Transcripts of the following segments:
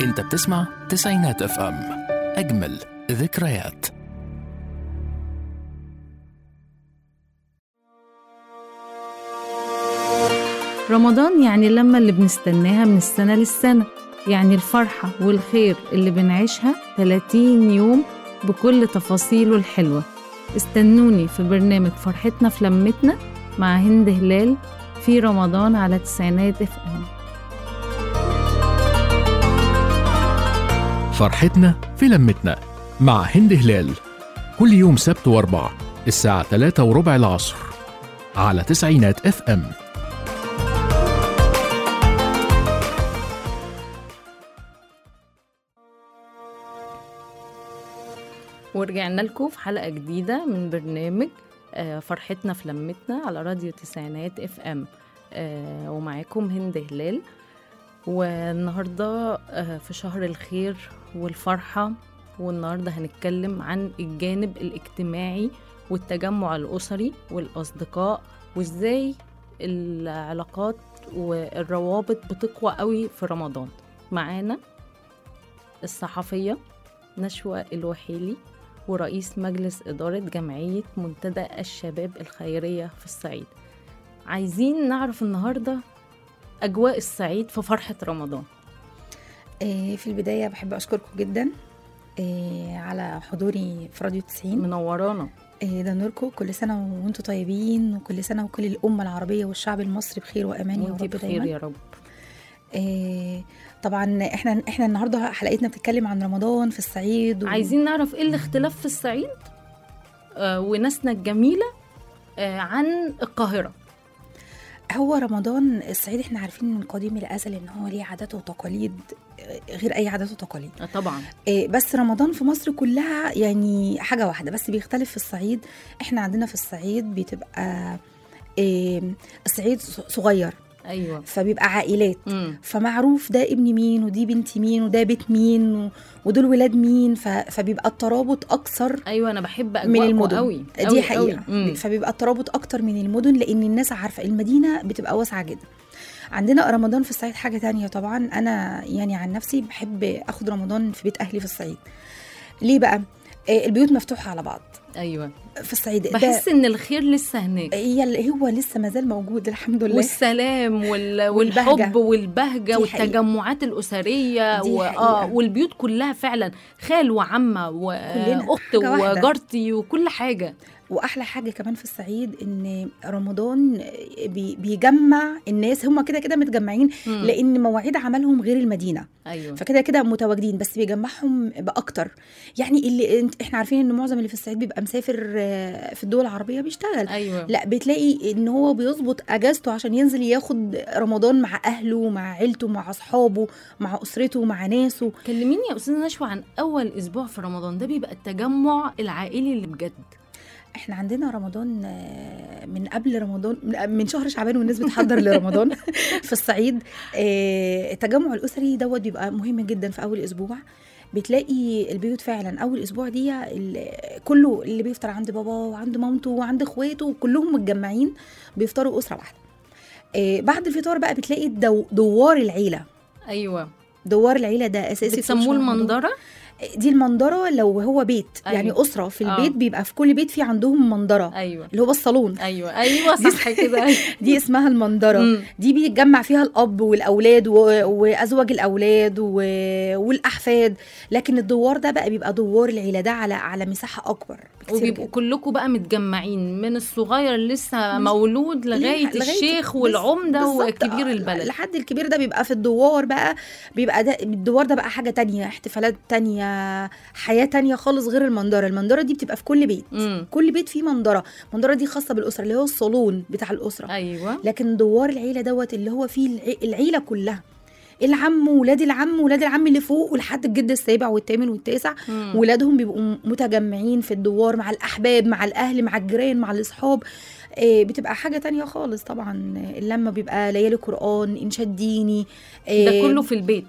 انت بتسمع تسعينات اف ام اجمل ذكريات رمضان يعني اللمة اللي بنستناها من السنة للسنة يعني الفرحة والخير اللي بنعيشها 30 يوم بكل تفاصيله الحلوة استنوني في برنامج فرحتنا في لمتنا مع هند هلال في رمضان على تسعينات اف ام فرحتنا في لمتنا مع هند هلال كل يوم سبت واربع الساعة 3 وربع العصر على تسعينات اف ام ورجعنا لكم في حلقة جديدة من برنامج آه، فرحتنا في لمتنا على راديو تسعينات اف ام آه، ومعاكم هند هلال والنهاردة آه، في شهر الخير والفرحة والنهاردة هنتكلم عن الجانب الاجتماعي والتجمع الأسري والأصدقاء وإزاي العلاقات والروابط بتقوى قوي في رمضان معانا الصحفية نشوى الوحيلي ورئيس مجلس إدارة جمعية منتدى الشباب الخيرية في الصعيد عايزين نعرف النهاردة أجواء الصعيد في فرحة رمضان آه، في البداية بحب أشكركم جدا آه، على حضوري في راديو 90 منورانا آه، ده نوركم كل سنة وانتم طيبين وكل سنة وكل الأمة العربية والشعب المصري بخير وأمان يا وانتي رب بخير دايما يا رب آه، طبعا احنا احنا النهارده حلقتنا بتتكلم عن رمضان في الصعيد و... عايزين نعرف ايه الاختلاف في الصعيد آه وناسنا الجميلة آه عن القاهرة هو رمضان الصعيد احنا عارفين من قديم الازل ان هو ليه عادات وتقاليد آه، غير اي عادات وتقاليد آه طبعا آه، بس رمضان في مصر كلها يعني حاجة واحدة بس بيختلف في الصعيد احنا عندنا في الصعيد بتبقى آه، الصعيد ص- صغير ايوه فبيبقى عائلات امم فمعروف ده ابن مين ودي بنت مين وده بيت مين و- ودول ولاد مين ف- فبيبقى الترابط اكثر ايوه انا بحب من اجواءكم المدن قوي دي قوي حقيقة قوي. مم. فبيبقى الترابط اكتر من المدن لان الناس عارفة المدينة بتبقى واسعة جدا عندنا رمضان في الصعيد حاجة تانية طبعا انا يعني عن نفسي بحب اخد رمضان في بيت اهلي في الصعيد ليه بقى آه، البيوت مفتوحة على بعض ايوه في الصعيد ده بحس ان الخير لسه هناك هي هو لسه ما زال موجود الحمد لله والسلام وال... والبهجة. والحب والبهجه دي حقيقة. والتجمعات الاسريه دي و... حقيقة. اه والبيوت كلها فعلا خال وعمه كلنا واخت حاجة واحدة. وجارتي وكل حاجه واحلى حاجه كمان في الصعيد ان رمضان بي بيجمع الناس هم كده كده متجمعين مم. لان مواعيد عملهم غير المدينه ايوه فكده كده متواجدين بس بيجمعهم باكتر يعني اللي انت- احنا عارفين ان معظم اللي في الصعيد بيبقى مسافر آه، في الدول العربيه بيشتغل ايوه لا بتلاقي ان هو بيظبط اجازته عشان ينزل ياخد رمضان مع اهله مع عيلته مع اصحابه مع اسرته مع ناسه كلميني يا استاذه نشوى عن اول اسبوع في رمضان ده بيبقى التجمع العائلي اللي بجد احنا عندنا رمضان آه، من قبل رمضان من- من شهر شعبان والناس بتحضر لرمضان في الصعيد آه، التجمع الاسري دوت بيبقى مهم جدا في اول اسبوع بتلاقي البيوت فعلا اول اسبوع دي ال- كله اللي بيفطر عند بابا وعند مامته وعند اخواته كلهم متجمعين بيفطروا اسره واحده آه، بعد الفطار بقى بتلاقي الدو- دوار العيله ايوه دوار العيله ده اساسي في بتسموه شهر رمضان. المنظره دي المنظره لو هو بيت أيوة. يعني اسره في آه. البيت بيبقى في كل بيت في عندهم منظره ايوه اللي هو الصالون ايوه ايوه صح كده أيوة. دي اسمها المنظره مم. دي بيتجمع فيها الاب والاولاد و... وازواج الاولاد و... والاحفاد لكن الدوار ده بقى بيبقى دوار العيله ده على على مساحه اكبر بكتير وبيبقوا جدا. كلكم بقى متجمعين من الصغير اللي لسه مش- مولود لغايه لغاية- الشيخ بس- والعمده بالظبط. وكبير آه، البلد لحد الكبير ده بيبقى في الدوار بقى بيبقى ده الدوار ده بقى حاجه تانية احتفالات تانية حياه تانية خالص غير المنظره المنظره دي بتبقى في كل بيت امم كل بيت فيه منظره المنظره دي خاصه بالاسره اللي هو الصالون بتاع الاسره ايوه لكن دوار العيله دوت اللي هو فيه الع- العيله كلها العم ولاد العم ولاد العم اللي فوق ولحد الجد السابع والثامن والتاسع مم. ولادهم بيبقوا م- متجمعين في الدوار مع الاحباب مع الاهل مع الجيران مع الاصحاب آه، بتبقى حاجه تانية خالص طبعا اللمه بيبقى ليالي قران انشاد ديني ده آه، كله في البيت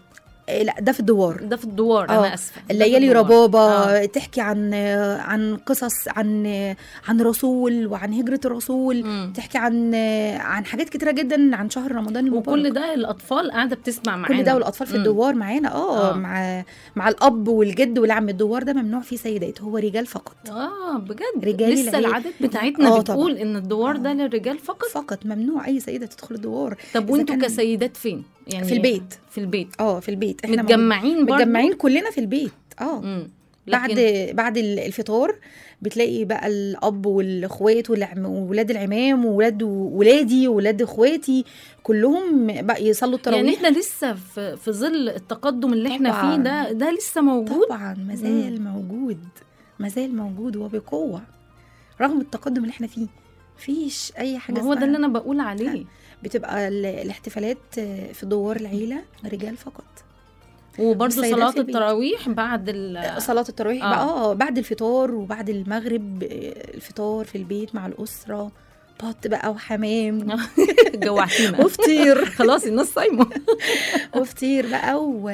آه، لا ده في الدوار ده في الدوار آه، انا اسفه ده في الليالي الدوار. ربابة آه. تحكي عن عن قصص عن عن رسول وعن هجرة الرسول مم. تحكي عن عن حاجات كتيرة جدا عن شهر رمضان المبارك وكل ده الاطفال قاعده بتسمع معانا كل ده والاطفال في مم. الدوار معانا اه, آه. مع مع الاب والجد والعم الدوار ده ممنوع فيه سيدات هو رجال فقط اه بجد رجالي لسه العيال. العادات بتاعتنا آه، بتقول ان الدوار ده آه. للرجال فقط فقط ممنوع اي سيده تدخل الدوار طب إذا وانتوا كان- كسيدات فين يعني في البيت في البيت اه في البيت احنا متجمعين برضه متجمعين كلنا في البيت اه مم. بعد لكن بعد ال- الفطار بتلاقي بقى الاب والاخوات والعم- وولاد العمام وولاد ولادي وولاد اخواتي كلهم بقى يصلوا التراويح يعني احنا لسه في في ظل التقدم اللي احنا طبعاً. فيه ده ده لسه موجود طبعا مازال موجود مازال موجود وبقوه رغم التقدم اللي احنا فيه مفيش اي حاجه ما هو ده اسمها- اللي انا بقول عليه بتبقى ال- الاحتفالات في دوار العيله رجال فقط وبرضه السيدات صلاه في البيت. التراويح بعد ال صلاة التراويح آه. بقى اه بعد الفطار وبعد المغرب آه، الفطار في البيت مع الأسرة بط بقى وحمام جوعتينا وفطير خلاص الناس صايمه وفطير بقى و...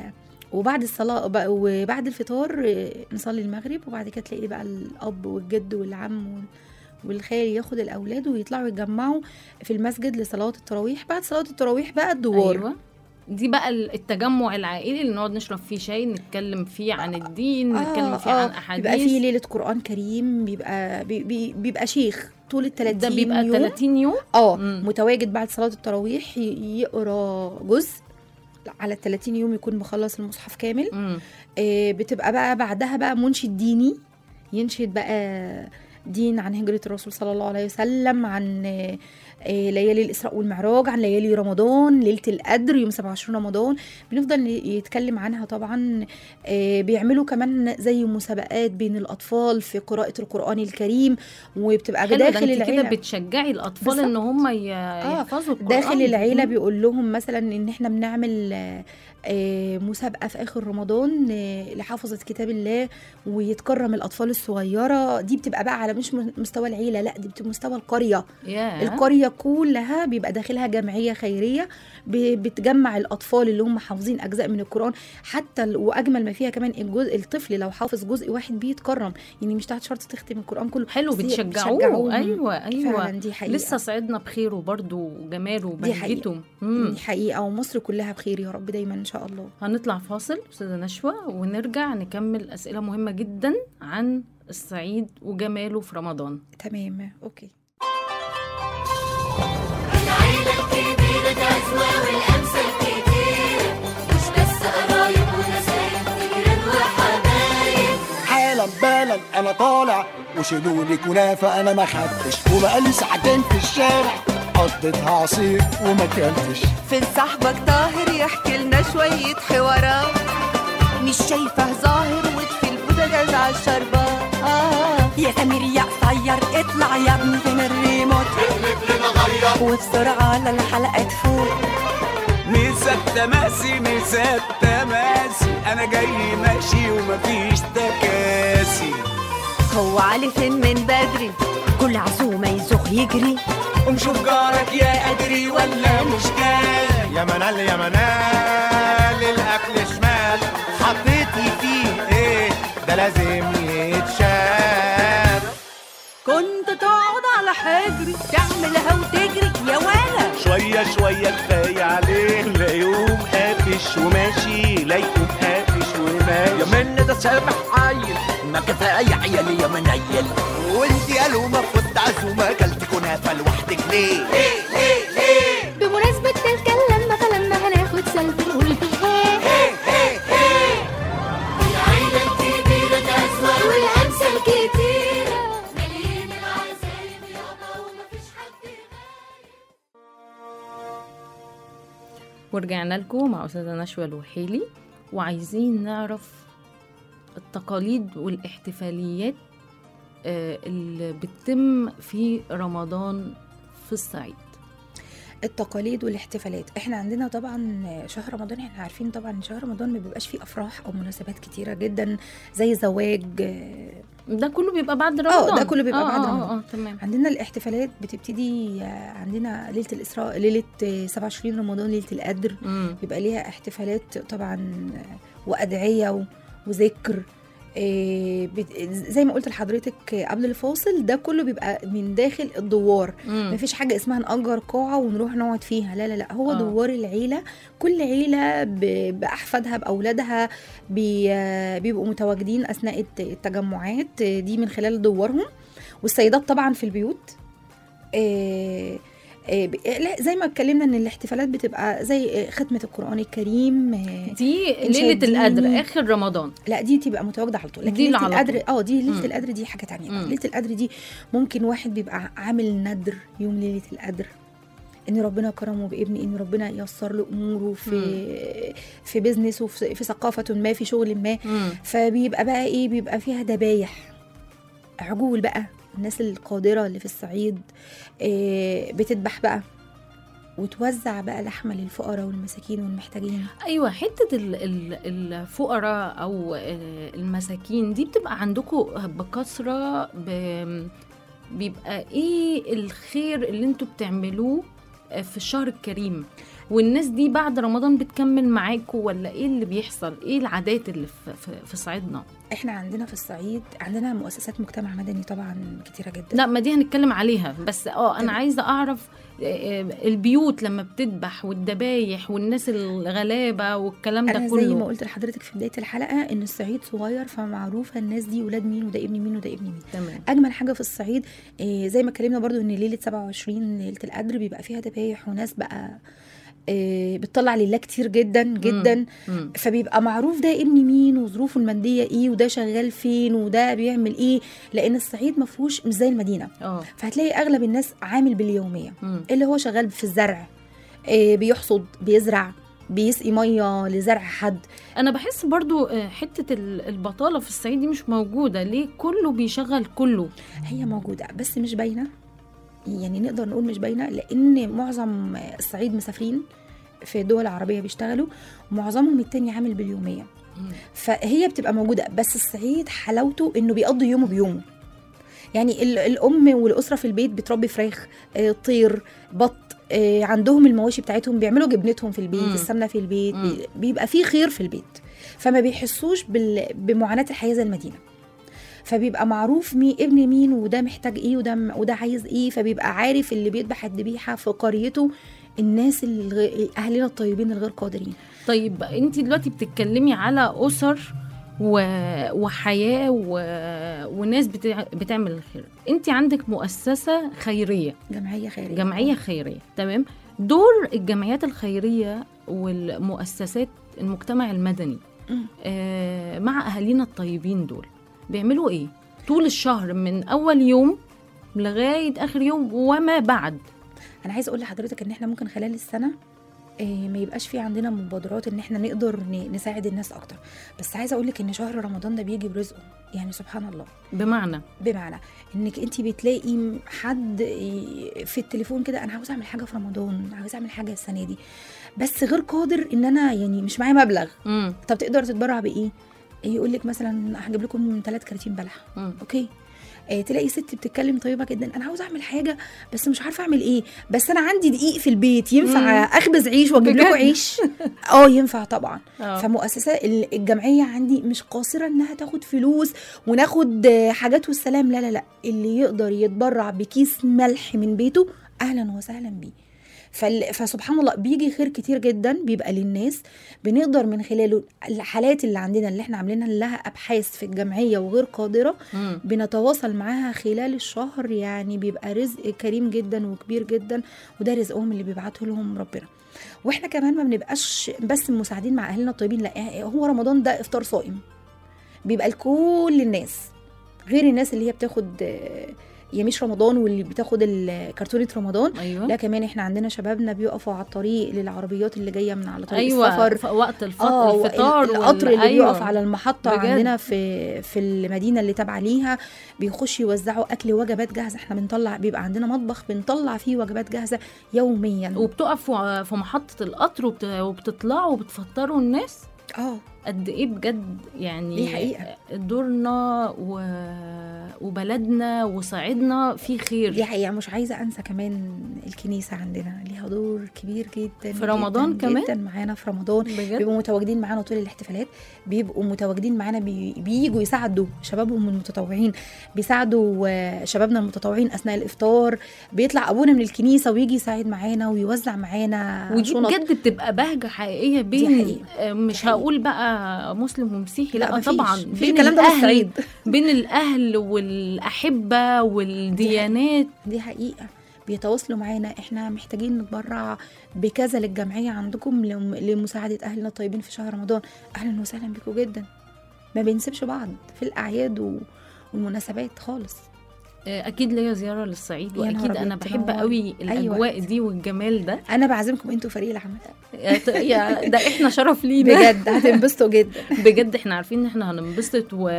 وبعد الصلاة بقى وبعد الفطار آه، نصلي المغرب وبعد كده تلاقي بقى الأب والجد والعم وال... والخال ياخد الأولاد ويطلعوا يتجمعوا في المسجد لصلاة التراويح بعد صلاة التراويح بقى الدوار ايوه دي بقى التجمع العائلي اللي نقعد نشرب فيه شاي نتكلم فيه عن الدين نتكلم فيه عن احاديث بيبقى فيه ليلة قرآن كريم بيبقى بي بي بيبقى شيخ طول ال 30 ده بيبقى يوم 30 يوم اه مم. متواجد بعد صلاة التراويح ي- يقرا جزء على ال 30 يوم يكون مخلص المصحف كامل مم. آه بتبقى بقى بعدها بقى منشد ديني ينشد بقى دين عن هجرة الرسول صلى الله عليه وسلم عن آه، آه، ليالي الإسراء والمعراج عن ليالي رمضان ليلة القدر يوم 27 رمضان بنفضل يتكلم عنها طبعا آه، بيعملوا كمان زي مسابقات بين الأطفال في قراءة القرآن الكريم وبتبقى حلو ده بداخل انت كده العيلة بتشجعي الاطفال بالظبط. ان هم ي- يحفظوا القران داخل العيله مم. بيقول لهم مثلا ان احنا بنعمل آه، آه، مسابقه في اخر رمضان آه، لحافظه كتاب الله ويتكرم الاطفال الصغيره دي بتبقى بقى على مش م- مستوى العيله لا دي بتبقى مستوى القريه ياه. القريه كلها بيبقى داخلها جمعيه خيريه ب- بتجمع الاطفال اللي هم حافظين اجزاء من القران حتى ال- واجمل ما فيها كمان الجزء الطفل لو حافظ جزء واحد بيتكرم يعني مش تحت شرط تختم القران كله حلو بس هي بتشجعوه بتشجعوهم. ايوه ايوه فعلا دي حقيقه لسه صعدنا بخيره برضه وجماله دي حقيقة. وبهجته مم. دي حقيقه ومصر كلها بخير يا رب دايما ان شاء الله هنطلع فاصل استاذه نشوى ونرجع نكمل اسئله مهمه جدا عن الصعيد وجماله في رمضان تمام اوكي العيلة الكبيرة تعزوة والأمثال كتيرة مش بس قرايب ونسايب جيران وحبايب حالا بالا انا طالع وشيلولي كنافه انا ما خدتش وبقالي ساعتين في الشارع قضيتها عصير وما كلتش فين صاحبك طاهر يحكي لنا شوية حوارات مش شايفه ظاهر وفي البوتاجاز على الشربات آه يا سمير يا قصير اطلع يا ابني فين الريموت وبسرعة على الحلقة تفوت مسات تماسي مسات تماسي انا جاي ماشي ومفيش تكاسي هو علي فين من بدري كل عزومة يزوغ يجري ومشوف جارك يا ادري ولا مش جاي يا منال يا منال الاكل شمال حطيتي فيه ايه ده لازم يتشال كنت تقعد على حجري تعملها وتجري يا ولا شوية شوية كفاية عليه لا يوم قافش وماشي لا يوم قافش وماشي يا من ده سامح عيل ما كفايه عيالي يا منيل وانت يا لومه كنت عزومه اكلت كنافه لوحدك ليه؟ بمناسبة تلك اللمة فلما هناخد سلفي نقول فيه العيلة الكبيرة تعزوة والأمثال كتيرة مليين العزايم يابا ومفيش حد ورجعنا لكم مع استاذه نشوى الوحيلي وعايزين نعرف التقاليد والاحتفاليات آه، اللي بتتم في رمضان في الصعيد التقاليد والاحتفالات احنا عندنا طبعا شهر رمضان احنا عارفين طبعا إن شهر رمضان ما بيبقاش فيه افراح او مناسبات كتيره جدا زي زواج آه، ده كله بيبقى بعد رمضان ده كله بيبقى آه، بعد آه، رمضان. اه تمام عندنا الاحتفالات بتبتدي آه، عندنا ليله الاسراء ليله آه، 27 رمضان ليله القدر مم. بيبقى ليها احتفالات طبعا آه، وادعيه و- وذكر آه، بت- زي ما قلت لحضرتك آه، قبل الفاصل ده كله بيبقى من داخل الدوار مم. مفيش حاجه اسمها نأجر قاعه ونروح نقعد فيها لا لا لا هو آه. آه. دوار العيله كل عيله ب- باحفادها باولادها بي آه، بيبقوا متواجدين اثناء الت- التجمعات آه، دي من خلال دوارهم والسيدات طبعا في البيوت آه، آه، ب- لا زي ما اتكلمنا ان الاحتفالات بتبقى زي آه، ختمه القران الكريم آه، دي إنشاد ليله القدر ديني. اخر رمضان لا دي تبقى متواجده على طول لكن دي اللي ليله على القدر اه دي مم. ليله القدر دي حاجه تانية بقى. مم. ليله القدر دي ممكن واحد بيبقى عامل ندر يوم ليله القدر ان ربنا كرمه بابن ان ربنا ييسر له اموره في في بيزنس وفي في ثقافه ما في شغل ما مم. فبيبقى بقى ايه بيبقى فيها ذبايح عجول بقى الناس القادره اللي في الصعيد إيه بتذبح بقى وتوزع بقى لحمه للفقراء والمساكين والمحتاجين ايوه حته ال- ال- الفقراء او آه، المساكين دي بتبقى عندكم بكثره ب- بيبقى ايه الخير اللي انتوا بتعملوه آه، في الشهر الكريم والناس دي بعد رمضان بتكمل معاكم ولا ايه اللي بيحصل ايه العادات اللي في, في, في صعيدنا احنا عندنا في الصعيد عندنا مؤسسات مجتمع مدني طبعا كتيره جدا لا ما دي هنتكلم عليها بس اه انا تمام. عايزه اعرف آه، آه، البيوت لما بتذبح والذبايح والناس الغلابه والكلام ده انا كله زي ما قلت لحضرتك في بدايه الحلقه ان الصعيد صغير فمعروفه الناس دي ولاد مين وده ابن مين وده ابن مين تمام اجمل حاجه في الصعيد إيه زي ما اتكلمنا برضو ان ليله 27 ليله القدر بيبقى فيها ذبايح وناس بقى إيه بتطلع لله كتير جدا جدا مم. فبيبقى معروف ده ابن مين وظروفه الماديه ايه وده شغال فين وده بيعمل ايه لان الصعيد ما فيهوش مش زي المدينه اه فهتلاقي اغلب الناس عامل باليوميه مم. اللي هو شغال في الزرع إيه بيحصد بيزرع بيسقي ميه لزرع حد انا بحس برضو آه، حته ال- البطاله في الصعيد دي مش موجوده ليه كله بيشغل كله هي موجودة بس مش باينة يعني نقدر نقول مش باينة لأن معظم الصعيد مسافرين في دول عربية بيشتغلوا ومعظمهم التاني عامل باليومية فهي بتبقى موجودة بس الصعيد حلاوته إنه بيقضي يومه بيومه يعني ال- الأم والأسرة في البيت بتربي فراخ آه، طير بط آه، عندهم المواشي بتاعتهم بيعملوا جبنتهم في البيت مم. السمنة في البيت مم. بي- بيبقى فيه خير في البيت فما بيحسوش بال- بمعاناة الحياة زي المدينة فبيبقى معروف مين ابن مين وده محتاج ايه وده وده عايز ايه فبيبقى عارف اللي بيذبح الذبيحه في قريته الناس الغ... اهلنا الطيبين الغير قادرين طيب انت دلوقتي بتتكلمي على اسر و... وحياه و... وناس بتع... بتعمل الخير انت عندك مؤسسه خيريه جمعيه خيريه جمعيه خيريه تمام دور الجمعيات الخيريه والمؤسسات المجتمع المدني مم. آه مع اهالينا الطيبين دول بيعملوا ايه طول الشهر من اول يوم لغايه اخر يوم وما بعد انا عايزه اقول لحضرتك ان احنا ممكن خلال السنه إيه ما يبقاش في عندنا مبادرات ان احنا نقدر ن- نساعد الناس اكتر بس عايزه اقول لك ان شهر رمضان ده بيجي برزقه يعني سبحان الله بمعنى بمعنى انك انت بتلاقي حد ي- في التليفون كده انا عاوز اعمل حاجه في رمضان عاوز اعمل حاجه السنه دي بس غير قادر ان انا يعني مش معايا مبلغ مم. طب تقدر تتبرع بايه يقول لك مثلا هجيب لكم ثلاث كراتين بلح مم. اوكي آه تلاقي ست بتتكلم طيبه جدا انا عاوز اعمل حاجه بس مش عارفه اعمل ايه بس انا عندي دقيق في البيت ينفع مم. اخبز عيش واجيب بجد؟ لكم عيش اه ينفع طبعا آه. فمؤسسه ال- الجمعيه عندي مش قاصره انها تاخد فلوس وناخد آه، حاجات والسلام لا لا لا اللي يقدر يتبرع بكيس ملح من بيته اهلا وسهلا بيه فال... فسبحان الله بيجي خير كتير جدا بيبقى للناس بنقدر من خلاله الحالات اللي عندنا اللي احنا عاملينها لها ابحاث في الجمعيه وغير قادره مم. بنتواصل معاها خلال الشهر يعني بيبقى رزق كريم جدا وكبير جدا وده رزقهم اللي بيبعته لهم ربنا واحنا كمان ما بنبقاش بس مساعدين مع اهلنا الطيبين لا هو رمضان ده افطار صائم بيبقى لكل الناس غير الناس اللي هي بتاخد آه، يا مش رمضان واللي بتاخد ال- كرتونه رمضان ايوه لا كمان احنا عندنا شبابنا بيقفوا على الطريق للعربيات اللي جايه من على طريق ايوه السفر في وقت الف... اه الفطار القطر وال- اللي أيوة. بيقف على المحطه بجد. بجد. عندنا في في المدينه اللي تابعه ليها بيخش يوزعوا اكل وجبات جاهزه احنا بنطلع بيبقى عندنا مطبخ بنطلع فيه وجبات جاهزه يوميا وبتقفوا في محطة القطر وبت... وبتطلعوا وبتفطروا الناس اه قد ايه بجد يعني دي حقيقة. دورنا و... وبلدنا وصعيدنا في خير دي حقيقه مش عايزه انسى كمان الكنيسه عندنا ليها دور كبير جدا في رمضان جداً كمان؟ جدا معانا في رمضان بجد بيبقوا متواجدين معانا طول الاحتفالات بيبقوا متواجدين معانا بي... بييجوا يساعدوا شبابهم المتطوعين بيساعدوا آه، شبابنا المتطوعين اثناء الافطار بيطلع ابونا من الكنيسه ويجي يساعد معانا ويوزع معانا ودي شنط. بجد بتبقى بهجة حقيقية بين حقيقة. آه، مش حقيقة. هقول بقى مسلم ومسيحي لا, مفيش. طبعا مفيش بين الكلام ده في الأهل الصعيد بين الأهل والأحبة والديانات دي حقيقه بيتواصلوا معانا احنا محتاجين نتبرع بكذا للجمعيه عندكم لم- لمساعده اهلنا الطيبين في شهر رمضان اهلا وسهلا بكم جدا ما بنسيبش بعض في الاعياد و... والمناسبات خالص آه، اكيد ليا زياره للصعيد يا نهار واكيد انا أبيض، بحب تنوري. قوي أي الاجواء وقت. دي والجمال ده انا بعزمكم انتوا فريق العمل يا ت- يا ده احنا شرف لينا بجد هتنبسطوا جدا بجد احنا عارفين ان احنا هننبسط و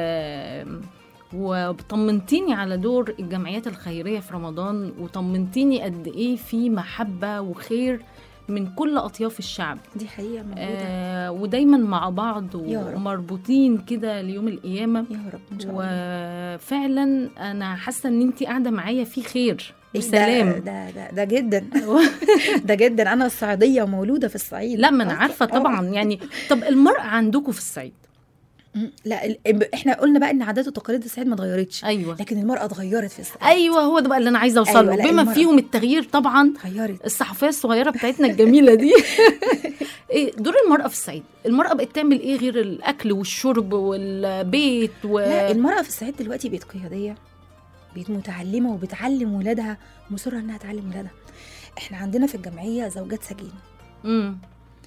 وطمنتيني على دور الجمعيات الخيريه في رمضان وطمنتيني قد ايه في محبه وخير من كل اطياف الشعب دي حقيقه موجوده آه ودايما مع بعض يا رب. ومربوطين كده ليوم القيامه يا رب ان شاء الله وفعلا انا حاسه ان انت قاعده معايا في خير ده وسلام ده ده, ده جدا ده جدا انا الصعيديه ومولوده في الصعيد لا ما انا أصلاً. عارفه آه. طبعا يعني طب المرأة عندكم في الصعيد مم. لا ال- احنا قلنا بقى ان عادات وتقاليد الصعيد ما اتغيرتش ايوه لكن المراه اتغيرت في الصعيد ايوه هو ده بقى اللي انا عايزه اوصل أيوة، له لا، بما المرأة. فيهم التغيير طبعا اتغيرت الصحفيه الصغيره بتاعتنا الجميله دي ايه دور المراه في الصعيد المراه بقت تعمل ايه غير الاكل والشرب والبيت و... لا المراه في الصعيد دلوقتي بقت قياديه بقت متعلمه وبتعلم ولادها مصره انها تعلم ولادها احنا عندنا في الجمعيه زوجات سجين مم.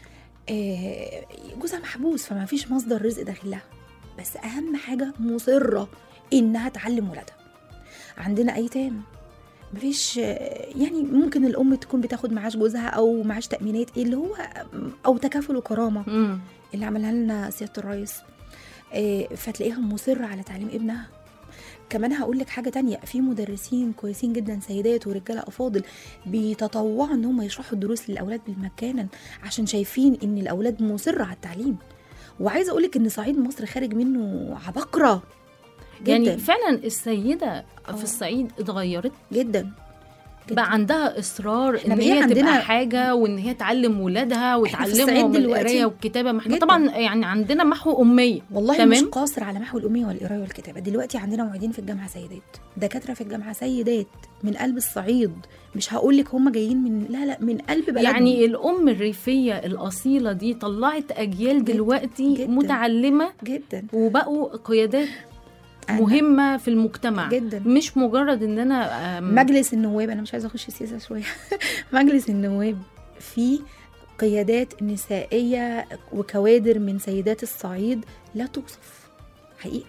آه، جوزها محبوس فما فيش مصدر رزق داخل لها بس اهم حاجه مصره انها تعلم ولادها عندنا ايتام مفيش آه، يعني ممكن الام تكون بتاخد معاش جوزها او معاش تامينات اللي هو او تكافل وكرامه مم. اللي عملها لنا سياده الرئيس آه، فتلاقيها مصره على تعليم ابنها كمان هقول لك حاجه تانية في مدرسين كويسين جدا سيدات ورجاله افاضل بيتطوعوا ان هم يشرحوا الدروس للاولاد بالمجانا عشان شايفين ان الاولاد مصره على التعليم وعايزه اقول لك ان صعيد مصر خارج منه عبقره جدا يعني فعلا السيده آه. في الصعيد اتغيرت جدا جدا. بقى عندها اصرار إحنا ان بقينا هي عندنا- تبقى حاجه وان هي تعلم ولادها إحنا في الصعيد وتعلمهم دلوقتي القرايه والكتابه ما احنا جداً. طبعا يعني عندنا محو اميه والله تمام. مش قاصر على محو الأمية والقراية والكتابة دلوقتي عندنا معيدين في الجامعة سيدات دكاترة في الجامعة سيدات من قلب الصعيد مش هقول لك هم جايين من لا لا من قلب بلدنا يعني الام الريفيه الاصيله دي طلعت اجيال جداً، دلوقتي جداً. متعلمه جدا وبقوا قيادات أنا- مهمه في المجتمع جدا مش مجرد ان انا أم، مجلس النواب انا مش عايزه اخش سياسه شويه مجلس النواب فيه قيادات نسائيه وكوادر من سيدات الصعيد لا توصف حقيقه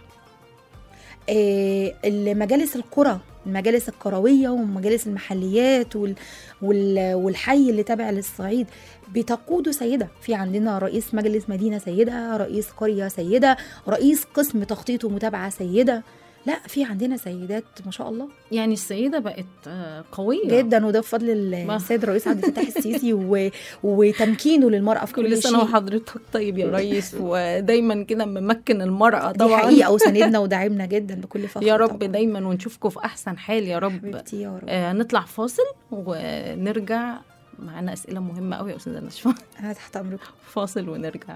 آه، المجالس القرى المجالس القرويه ومجالس المحليات وال وال والحي اللي تابع للصعيد بتقوده سيده في عندنا رئيس مجلس مدينه سيده رئيس قريه سيده رئيس قسم تخطيط ومتابعه سيده لا في عندنا سيدات ما شاء الله يعني السيده بقت آه، قويه جدا وده بفضل السيد الرئيس عبد الفتاح السيسي و... وتمكينه للمراه في كل, كل سنه شيء. وحضرتك طيب يا ريس ودايما كده ممكن المراه دي طبعا حقيقه وساندنا وداعمنا جدا بكل فخر يا رب طبعاً. دايما ونشوفكم في احسن حال يا رب حبيبتي يا رب آه نطلع فاصل ونرجع معانا اسئله مهمه قوي يا استاذه نشوى انا تحت امركم فاصل ونرجع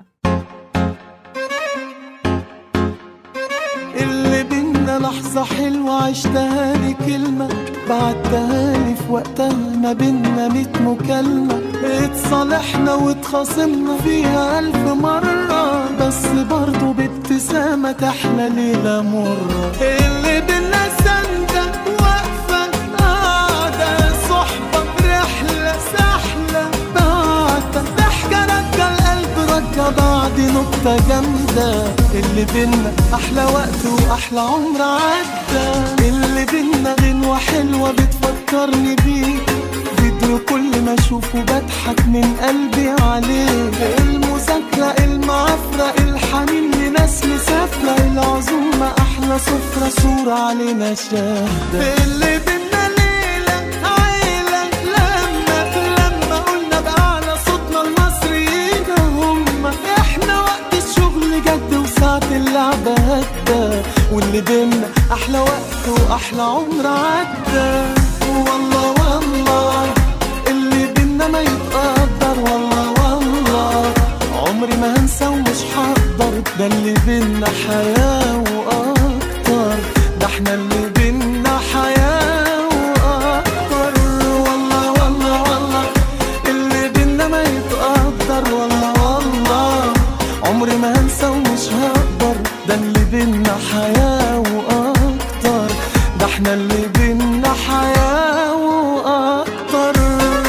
اللي بينا لحظة حلوة عشتها لي كلمة بعتها لي في وقتها ما بينا ميت مكالمة اتصالحنا واتخاصمنا فيها ألف مرة بس برضه بابتسامة تحلى ليلة مرة اللي بينا سندة واقفة قاعدة صحبة برحلة سحلة بعدة ضحكة رجع القلب رجع بعد نقطة جامدة اللي بينا أحلى وقت وأحلى عمر عدى اللي اللي بينا غنوة حلوة بتفكرني بيك فيديو كل ما اشوفه بضحك من قلبي عليه المذاكرة المعافرة الحنين لناس مسافرة العزومة أحلى سفرة صورة علينا شاهدة اللي بينا ليلة عيلة لما لما قلنا بأعلى صوتنا المصريين هم احنا وقت الشغل جد وساعة اللعبة هدى واللي بينا أحلى وقت وأحلى عمر عدى والله والله اللي بينا ما يتقدر والله والله عمري ما هنسى ومش هقدر ده اللي بينا حياة وأكتر ده احنا اللي بينا حياة وأكتر والله والله والله اللي بينا ما يتقدر والله والله عمري ما هنسى ومش هقدر ده اللي بينا حياة وأكتر ده احنا اللي بينا حياة وأكتر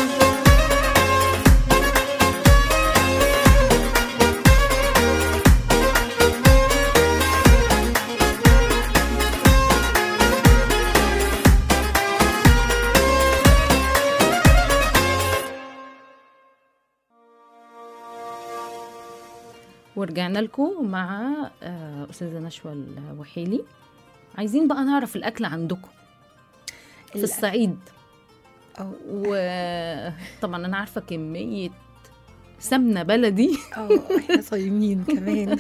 ورجعنا لكم مع آه، استاذه نشوى الوحيلي عايزين بقى نعرف الاكل عندكم في الأكل. الصعيد اه وطبعا انا عارفه كميه سمنه بلدي اه احنا صايمين كمان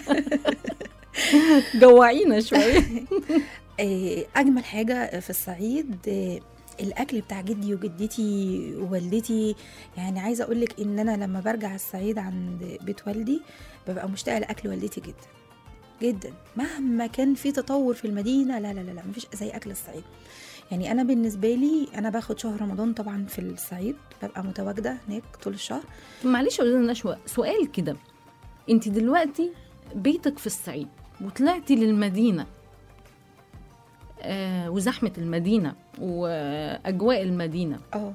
جوعينا شويه آه، اجمل حاجه في الصعيد آه، الاكل بتاع جدي وجدتي ووالدتي يعني عايزه اقول لك ان انا لما برجع الصعيد عند بيت والدي ببقى مشتاقه لاكل والدتي جدا جدا مهما كان في تطور في المدينه لا لا لا لا مفيش زي اكل الصعيد يعني انا بالنسبه لي انا باخد شهر رمضان طبعا في الصعيد ببقى متواجده هناك طول الشهر معلش يا استاذه نشوى سؤال كده انت دلوقتي بيتك في الصعيد وطلعتي للمدينه آه وزحمه المدينه واجواء المدينه اه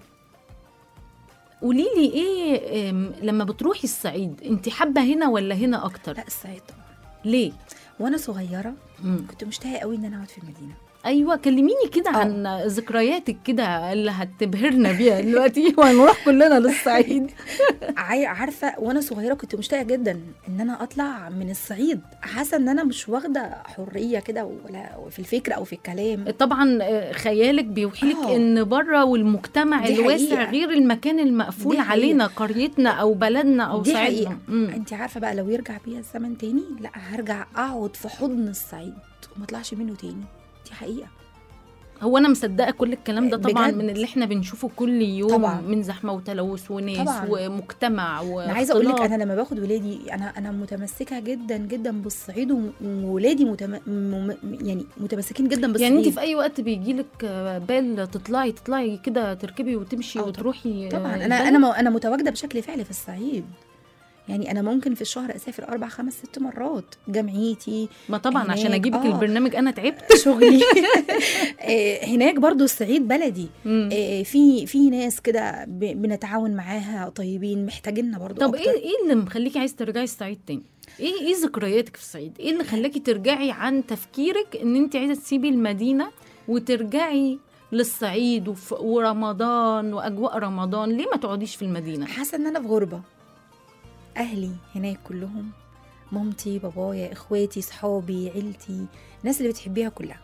قولي لي ايه آم، لما بتروحي الصعيد انت حابه هنا ولا هنا اكتر لا الصعيد طبعا ليه وانا صغيره مم. كنت مشتاقه قوي ان انا اقعد في المدينه ايوه كلميني كده آه. عن ذكرياتك كده اللي هتبهرنا بيها دلوقتي وهنروح كلنا للصعيد عاي- عارفه وانا صغيره كنت مشتاقه جدا ان انا اطلع من الصعيد حاسه ان انا مش واخده حريه كده ولا في الفكر او في الكلام طبعا آه، خيالك بيوحيلك آه. ان بره والمجتمع دي الواسع حقيقة. غير المكان المقفول دي حقيقة. علينا قريتنا او بلدنا او دي صعيدنا حقيقه مم. انت عارفه بقى لو يرجع بيا الزمن تاني لا هرجع اقعد في حضن الصعيد وما اطلعش منه تاني دي حقيقه هو انا مصدقه كل الكلام ده طبعا بجد. من اللي احنا بنشوفه كل يوم طبعاً. من زحمه وتلوث وناس طبعاً. ومجتمع انا عايزه اقول لك واختلاط. انا لما باخد ولادي انا انا متمسكه جدا جدا بالصعيد وم- وولادي متم... م... يعني متمسكين جدا بالصعيد يعني انت في اي وقت بيجي لك بال تطلعي تطلعي كده تركبي وتمشي آه، وتروحي طبعا آه، انا البلد؟ انا م- انا متواجده بشكل فعلي في الصعيد يعني انا ممكن في الشهر اسافر اربع خمس ست مرات جمعيتي ما طبعا عشان هناك، اجيبك آه. البرنامج انا تعبت شغلي آه، هناك برضو الصعيد بلدي مم. آه، في في ناس كده ب- بنتعاون معاها طيبين محتاجيننا برضو طب أكتر. ايه ايه اللي مخليكي عايز ترجعي الصعيد تاني ايه ايه ذكرياتك في الصعيد ايه اللي خلاكي ترجعي عن تفكيرك ان انت عايزه تسيبي المدينه وترجعي للصعيد وف... ورمضان واجواء رمضان ليه ما تقعديش في المدينه حاسه ان انا في غربه اهلي هناك كلهم مامتي بابايا اخواتي صحابي عيلتي الناس اللي بتحبيها كلها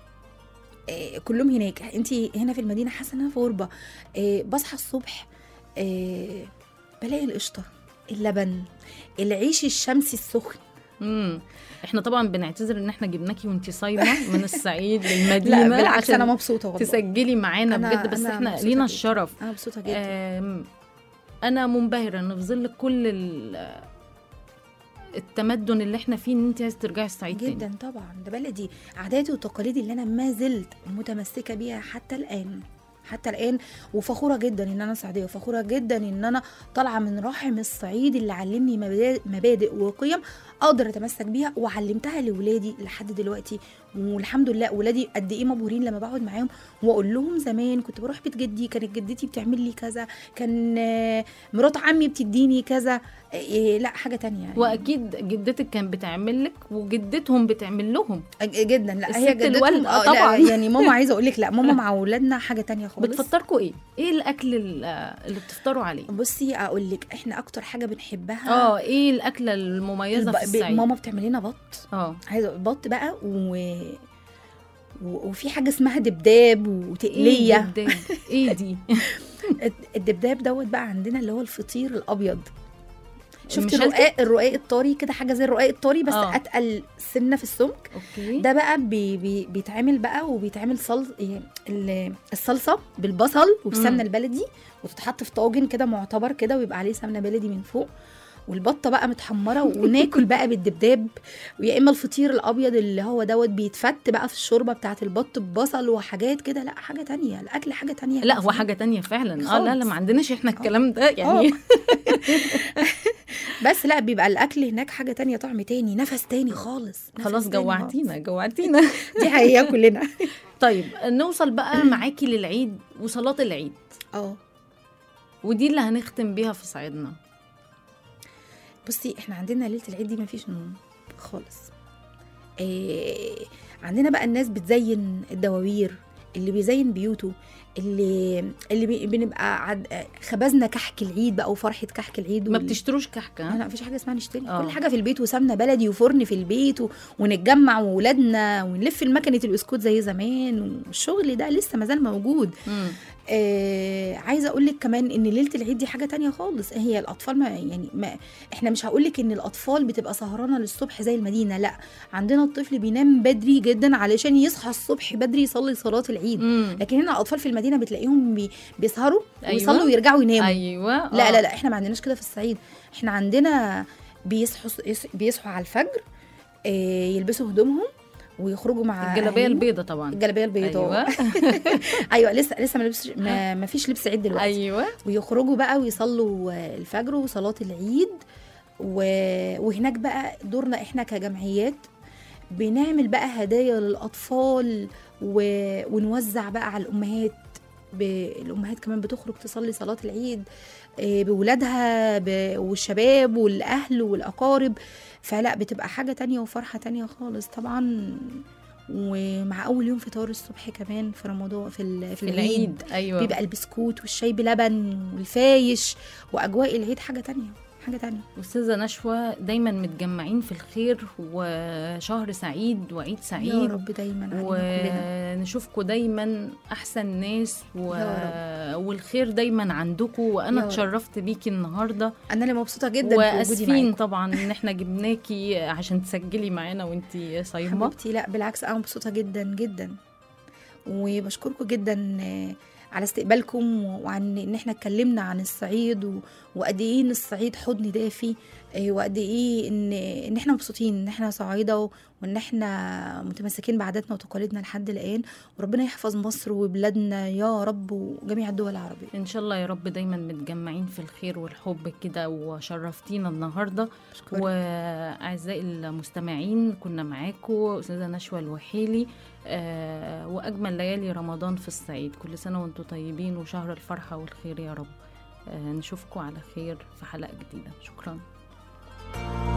آه، كلهم هناك انت هنا في المدينه حاسه ان انا في غربه آه، بصحى الصبح آه، بلاقي القشطه اللبن العيش الشمسي السخن امم احنا طبعا بنعتذر ان احنا جبناكي وانت صايمه من الصعيد للمدينه لا بالعكس عشان انا مبسوطه والله تسجلي معانا أنا- بجد بس أنا احنا مبسوطة لينا جداً. الشرف انا مبسوطه جدا آم، انا منبهره ان في ظل كل ال- التمدن اللي احنا فيه ان انت عايزه ترجعي الصعيد تاني جدا طبعا ده بلدي عاداتي وتقاليدي اللي انا ما زلت متمسكه بيها حتى الان حتى الان وفخوره جدا ان انا صعيديه وفخوره جدا ان انا طالعه من رحم الصعيد اللي علمني مبادئ, مبادئ وقيم اقدر اتمسك بيها وعلمتها لاولادي لحد دلوقتي والحمد لله ولادي قد ايه مبهورين لما بقعد معاهم واقول لهم زمان كنت بروح بيت جدي كانت جدتي بتعمل لي كذا كان آه، مرات عمي بتديني كذا إيه لا حاجه تانية يعني واكيد جدتك كانت بتعمل لك وجدتهم بتعمل لهم أج- جدا لا الست هي جدتهم الوالدة، آه، طبعاً. لا يعني ماما عايزه اقول لك لا ماما مع اولادنا حاجه تانية خالص بتفطركوا ايه ايه الاكل ال- اللي بتفطروا عليه بصي اقول لك احنا اكتر حاجه بنحبها اه ايه الاكله المميزه الب- في ب- الصعيد ماما بتعمل لنا بط اه عايزه أقول بط بقى و... و... وفي حاجه اسمها دبداب ايه وتقليه الدبداب؟ ايه دي الد- الدبداب دوت بقى عندنا اللي هو الفطير الابيض شفت المشلتت؟ الرقاق الرقاق الطري كده حاجه زي الرقاق الطري بس آه. اتقل سنه في السمك اوكي ده بقى بي بي بيتعمل بقى وبيتعمل صل... إيه، ال- الصلصه بالبصل وبسمنه مم. البلدي وتتحط في طاجن كده معتبر كده ويبقى عليه سمنه بلدي من فوق والبطه بقى متحمره وناكل بقى بالدبداب ويا اما الفطير الابيض اللي هو دوت بيتفت بقى في الشوربه بتاعه البط ببصل وحاجات كده لا حاجه تانية الاكل حاجه تانية لا هو حاجه تانية فعلا اه لا لا خالص. ما عندناش احنا الكلام ده يعني بس لا بيبقى الاكل هناك حاجه تانية طعم تاني نفس تاني خالص نفس خلاص تاني جوعتينا جوعتينا خالص. دي حقيقه كلنا طيب نوصل بقى معاكي للعيد وصلاه العيد اه ودي اللي هنختم بيها في صعيدنا بصي احنا عندنا ليله العيد دي مفيش نوم خالص إيه عندنا بقى الناس بتزين الدواوير اللي بيزين بيوته اللي اللي بي- بنبقى عد... خبزنا كحك العيد بقى وفرحه كحك العيد ما وال- بتشتروش لا كحكه لا مفيش حاجه اسمها نشتري آه. كل حاجه في البيت وسمنه بلدي وفرن في البيت و... ونتجمع وولادنا ونلف المكنه البسكوت زي زمان والشغل ده لسه مازال موجود مم. آه عايزه اقول لك كمان ان ليله العيد دي حاجه تانية خالص هي الاطفال ما يعني ما احنا مش هقول لك ان الاطفال بتبقى سهرانه للصبح زي المدينه لا عندنا الطفل بينام بدري جدا علشان يصحى الصبح بدري يصلي صلاه العيد مم. لكن هنا الاطفال في المدينه بتلاقيهم بي أيوة. بيسهروا ويصلوا ويرجعوا يناموا ايوه لا آه. لا لا احنا ما عندناش كده في الصعيد احنا عندنا بيصحوا يص- بيصحوا على الفجر آه، يلبسوا هدومهم ويخرجوا مع الجلابيه أهاليهم. البيضه طبعا الجلابيه البيضاء ايوه ايوه, أيوة لسه لسه ما لبسش ما, ما فيش لبس عيد دلوقتي ايوه ويخرجوا بقى ويصلوا آه، الفجر وصلاه العيد و... وهناك بقى دورنا احنا كجمعيات بنعمل بقى هدايا للاطفال و... ونوزع بقى على الامهات ب... الامهات كمان بتخرج تصلي صلاه العيد آه، بولادها ب... والشباب والاهل والاقارب فلا بتبقى حاجه تانية وفرحه تانية خالص طبعا ومع اول يوم فطار الصبح كمان في رمضان في, ال... في العيد ايوه بيبقى البسكوت والشاي بلبن والفايش واجواء العيد حاجه تانية حاجه تانية استاذه نشوى دايما متجمعين في الخير وشهر سعيد وعيد يا سعيد رب دايما علينا كلنا ونشوفكم دايما احسن ناس و... يا والخير دايما عندكم وانا يا رب. اتشرفت بيكي النهارده انا اللي مبسوطه جدا بوجودي واسفين معاكم طبعا ان احنا جبناكي عشان تسجلي معانا وانتي صايمه حبيبتي لا بالعكس انا مبسوطه جدا جدا وبشكركم جدا آه، على استقبالكم وعن ان احنا اتكلمنا عن الصعيد و- وقد ايه ان الصعيد حضن دافي آه، وقد ايه ان ان احنا مبسوطين ان احنا صعايده و- وان احنا متمسكين بعاداتنا وتقاليدنا لحد الان وربنا يحفظ مصر وبلادنا يا رب وجميع الدول العربيه ان شاء الله يا رب دايما متجمعين في الخير والحب كده وشرفتينا النهارده بشكرك. واعزائي المستمعين كنا معاكم استاذه نشوى الوحيلي آه واجمل ليالي رمضان في الصعيد كل سنه وانتم طيبين وشهر الفرحه والخير يا رب آه نشوفكم على خير في حلقه جديده شكرا